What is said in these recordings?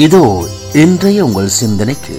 இதோ இன்றைய உங்கள் சிந்தனைக்கு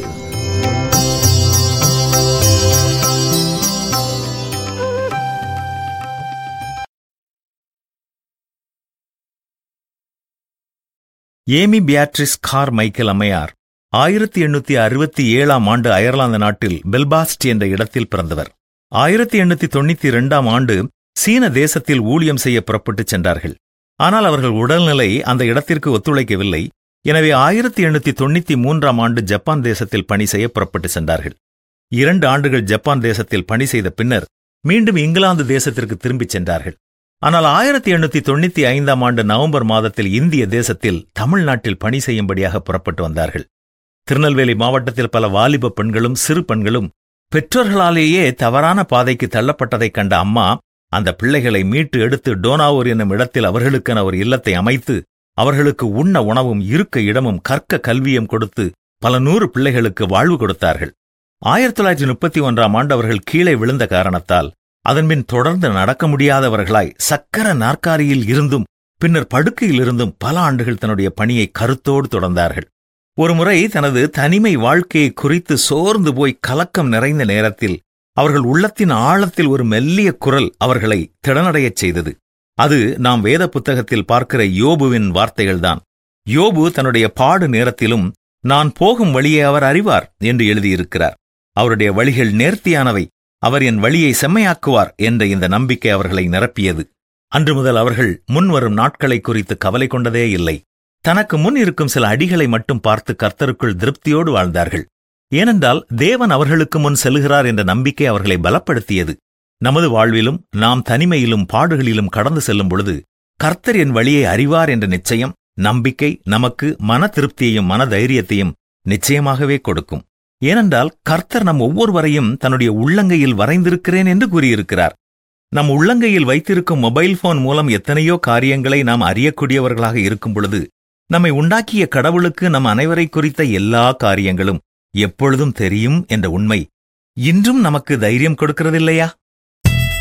ஏமி பியாட்ரிஸ் கார் மைக்கேல் அம்மையார் ஆயிரத்தி எண்ணூத்தி அறுபத்தி ஏழாம் ஆண்டு அயர்லாந்து நாட்டில் பெல்பாஸ்ட் என்ற இடத்தில் பிறந்தவர் ஆயிரத்தி எண்ணூத்தி தொண்ணூத்தி இரண்டாம் ஆண்டு சீன தேசத்தில் ஊழியம் செய்ய புறப்பட்டுச் சென்றார்கள் ஆனால் அவர்கள் உடல்நிலை அந்த இடத்திற்கு ஒத்துழைக்கவில்லை எனவே ஆயிரத்தி எண்ணூத்தி தொண்ணூத்தி மூன்றாம் ஆண்டு ஜப்பான் தேசத்தில் பணி செய்ய புறப்பட்டு சென்றார்கள் இரண்டு ஆண்டுகள் ஜப்பான் தேசத்தில் பணி செய்த பின்னர் மீண்டும் இங்கிலாந்து தேசத்திற்கு திரும்பிச் சென்றார்கள் ஆனால் ஆயிரத்தி எண்ணூத்தி தொண்ணூத்தி ஐந்தாம் ஆண்டு நவம்பர் மாதத்தில் இந்திய தேசத்தில் தமிழ்நாட்டில் பணி செய்யும்படியாக புறப்பட்டு வந்தார்கள் திருநெல்வேலி மாவட்டத்தில் பல வாலிப பெண்களும் சிறு பெண்களும் பெற்றோர்களாலேயே தவறான பாதைக்கு தள்ளப்பட்டதைக் கண்ட அம்மா அந்த பிள்ளைகளை மீட்டு எடுத்து டோனாவூர் என்னும் இடத்தில் அவர்களுக்கென ஒரு இல்லத்தை அமைத்து அவர்களுக்கு உண்ண உணவும் இருக்க இடமும் கற்க கல்வியும் கொடுத்து பல நூறு பிள்ளைகளுக்கு வாழ்வு கொடுத்தார்கள் ஆயிரத்தி தொள்ளாயிரத்தி முப்பத்தி ஒன்றாம் ஆண்டு அவர்கள் கீழே விழுந்த காரணத்தால் அதன்பின் தொடர்ந்து நடக்க முடியாதவர்களாய் சக்கர நாற்காலியில் இருந்தும் பின்னர் படுக்கையில் இருந்தும் பல ஆண்டுகள் தன்னுடைய பணியை கருத்தோடு தொடர்ந்தார்கள் ஒருமுறை தனது தனிமை வாழ்க்கையை குறித்து சோர்ந்து போய் கலக்கம் நிறைந்த நேரத்தில் அவர்கள் உள்ளத்தின் ஆழத்தில் ஒரு மெல்லிய குரல் அவர்களை திடனடையச் செய்தது அது நாம் வேத புத்தகத்தில் பார்க்கிற யோபுவின் வார்த்தைகள்தான் யோபு தன்னுடைய பாடு நேரத்திலும் நான் போகும் வழியை அவர் அறிவார் என்று எழுதியிருக்கிறார் அவருடைய வழிகள் நேர்த்தியானவை அவர் என் வழியை செம்மையாக்குவார் என்ற இந்த நம்பிக்கை அவர்களை நிரப்பியது அன்று முதல் அவர்கள் முன்வரும் நாட்களை குறித்து கவலை கொண்டதே இல்லை தனக்கு முன் இருக்கும் சில அடிகளை மட்டும் பார்த்து கர்த்தருக்குள் திருப்தியோடு வாழ்ந்தார்கள் ஏனென்றால் தேவன் அவர்களுக்கு முன் செல்கிறார் என்ற நம்பிக்கை அவர்களை பலப்படுத்தியது நமது வாழ்விலும் நாம் தனிமையிலும் பாடுகளிலும் கடந்து செல்லும் பொழுது கர்த்தர் என் வழியை அறிவார் என்ற நிச்சயம் நம்பிக்கை நமக்கு மன திருப்தியையும் மன தைரியத்தையும் நிச்சயமாகவே கொடுக்கும் ஏனென்றால் கர்த்தர் நம் ஒவ்வொருவரையும் தன்னுடைய உள்ளங்கையில் வரைந்திருக்கிறேன் என்று கூறியிருக்கிறார் நம் உள்ளங்கையில் வைத்திருக்கும் மொபைல் போன் மூலம் எத்தனையோ காரியங்களை நாம் அறியக்கூடியவர்களாக இருக்கும் பொழுது நம்மை உண்டாக்கிய கடவுளுக்கு நம் அனைவரை குறித்த எல்லா காரியங்களும் எப்பொழுதும் தெரியும் என்ற உண்மை இன்றும் நமக்கு தைரியம் கொடுக்கிறதில்லையா